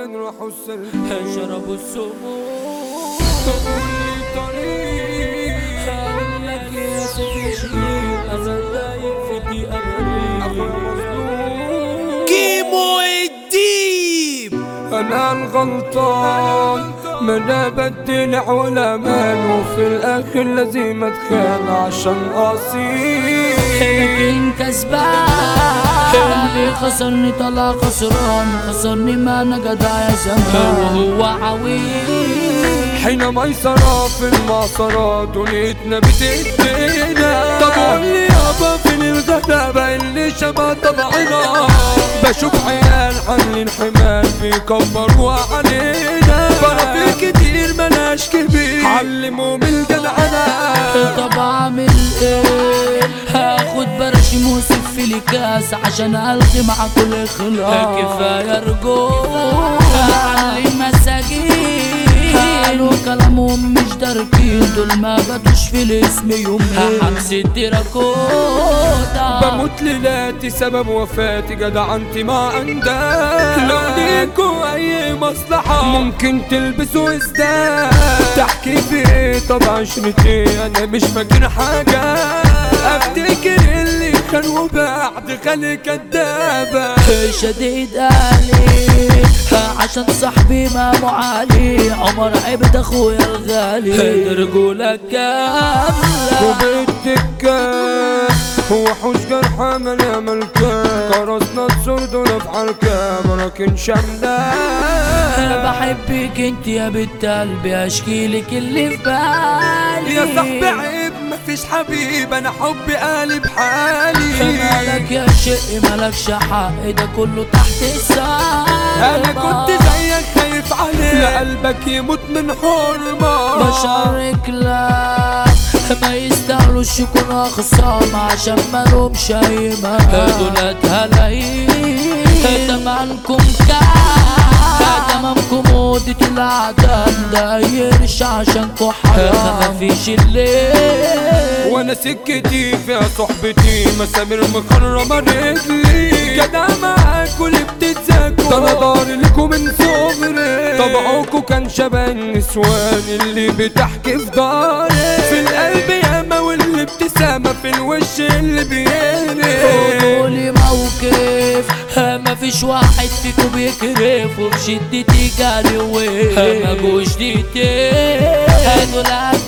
فين راحوا السلك شربوا السموم طول لي طريق قال لك يا سيدي شيء انا دايق في دي اخويا ابدي مظلوم كيمو الديب انا الغلطان ما انا بدلع ولا مان وفي الاخر لازم اتخان عشان اصيل لكن كسبان اللي خسرني طلع خسران خسرني ما انا جدع يا زمان وهو عويل حين ميسرة في المعصرة دنيتنا بتدينا طب قول لي يابا فين الغلابة اللي شبه طبعنا بشوف عيال عاملين حمال بيكبروا علينا فرافيل كتير ملاش كبير علموا من الجدعنة طب اعمل ايه هاخد برشم وسف لي كاس عشان الغي مع كل خلاص كفايه رجوع علي مساجين قالوا كلامهم مش داركين دول ما بدوش في الاسم يومين حبس التراكوتا بموت ليلاتي سبب وفاتي جدع انت ما عندك لو ليكوا اي مصلحة ممكن تلبسوا ازداد تحكي في ايه طب عشرتي انا مش فاكر حاجة افتكر اللي كان وبعد خلي كدابة شديد قالي عشان صاحبي ما معالي عمر عبد اخويا الغالي رجولك كاملة وبالتكة وحوش جرحى ملا ملكة كرسنا السردون في حركة براكن شملة انا بحبك انت يا بنت قلبي اشكي لك اللي في بالي يا صاحبي عيب مفيش حبيب انا حبي قالب حالي مالك يا شق مالكش حق ده كله تحت السما انا كنت زيك خايف عليك لقلبك يموت من حرمة بشارك لك ما يستاهلوش يكونوا خصام عشان ما لهمش اي دولت هلاقيك تمامكم كام تمامكم مودة العدم دايرش عشانكوا حرام مفيش الليل وانا سكتي فيها صحبتي مسامير مخرمة رجلي جدع معاكوا اللي بتتزاكوا ده انا ضاري لكم من صغري طبعكوا كان شبه النسوان اللي بتحكي في داري في القلب ياما والابتسامة في الوش اللي بيهري قولي موقف ما فيش واحد فيكم بيكرف وفي شدتي جاري وين ما جوش ديتين دول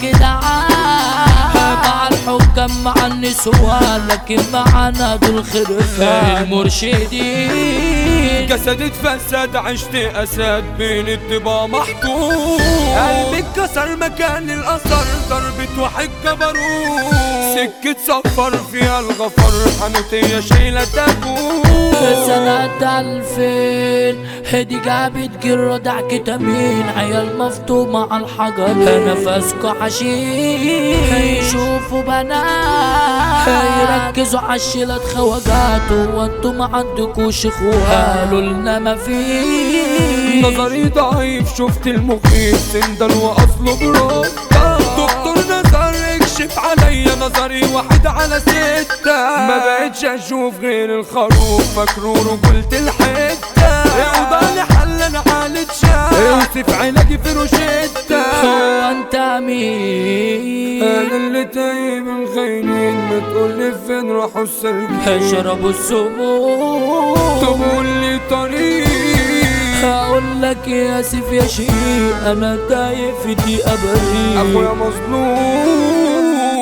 جدعان مع الحكام مع النسوان لكن معانا دول خرفان المرشدين جسدي اتفسد عشت اسد بين الطبا محطوط قلبي اتكسر مكان الاثر ضربة واحد جبروت سكة سفر فيها الغفر حنوتية شايلة تابوت سنة ألفين هدي جابت جرة دعك تمين عيال مفطومة على الحجر نفسكوا حشيش يشوفوا بنات يركزوا عالشيلات خواجات وانتوا ما عندكوش اخوات قالوا لنا ما فيش نظري ضعيف شفت المخيف سندل واصله برد دكتور نظر اكشف عليا نظري واحد على ستة ما بقتش اشوف غير الخروف فاكره رجولة الحتة يوضع حل انا حالة شاب اوصف علاجي في روشتة هو انت مين انا اللي تايه من خاينين ما تقولي فين راحوا السرجين شربوا السموم طب قول لي طريق هقول لك يا اسف يا شيء انا تايه في دي ابدي اخويا مظلوم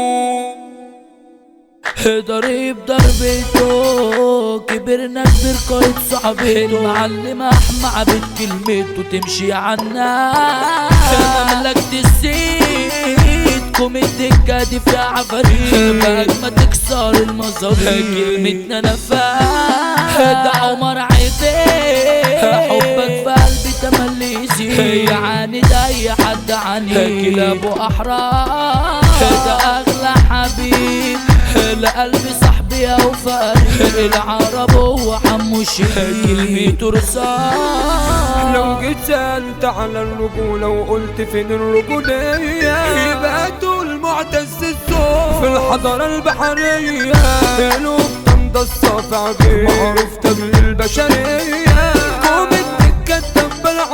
ضريب ضربته كبرنا كبر قايد صاحبته المعلم احمى عبد كلمته تمشي عنا ملكت السيدكم الدكة دي في عفاريت بقى ما تكسر المظابيط كلمتنا نفاق ده عمر عيبين حبك في قلبي تملي يزيد يعاند اي حد عني كلابه احرار ده اغلى حبيب لقلبي صاحبي او فريق العرب هو حمو الشيخ كلمته رصاص لو جيت سألت على الرجولة وقلت فين الرجولية يبقى تقول معتز الصوت في الحضارة البحرية قلوب تمضى الصافع بيه معروف تبل البشرية قوم الدكة الدب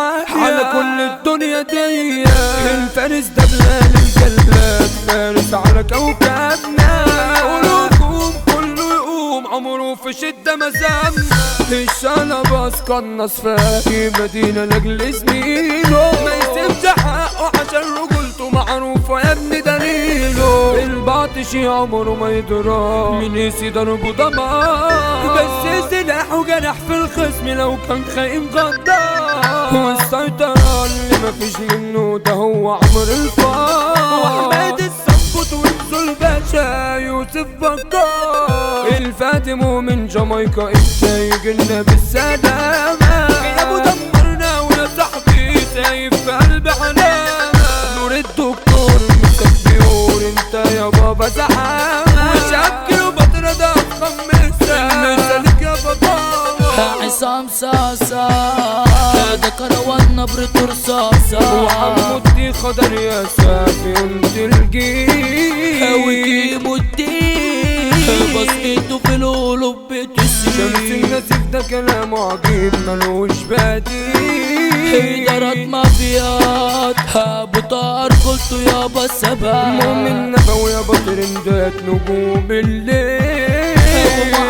الفارس ده بلال الجلاد فارس على كوكبنا قلوبكم كله يقوم عمره في شدة مزامنا الشنبس قنص في مدينة لاجل زميله ما يسيبش حقه عشان رجولته معروفة يا ابني دليله الباطشي عمره ما يدرى من يسي ضربه دمار بس سلاحه جنح في الخصم لو كان خاين غدار والسيطرة اللي مفيش منه ده هو عمر الفار وحماد السبوت وانزل باشا يوسف بكار الفاتم من جامايكا انت يجينا بالسلامة يا ابو دمرنا ويا صاحبي سايب في قلب علامة نور الدكتور مسك بيقول انت يا بابا زعامة وشاب كيلوباترا ده خمسة مثلك يا بابا عصام صاصة ده كروان نبرة رصاصة وعمودي خضر يا سافي قلت الجيل وجيبوا الدين بصيته في القلوب شمس بتسيب النسيف ده كلام عجيب ملوش بديل إدارات مافيات أبو طار قلته يابا السبع مؤمن نبوي يا بطرندات نجوم الليل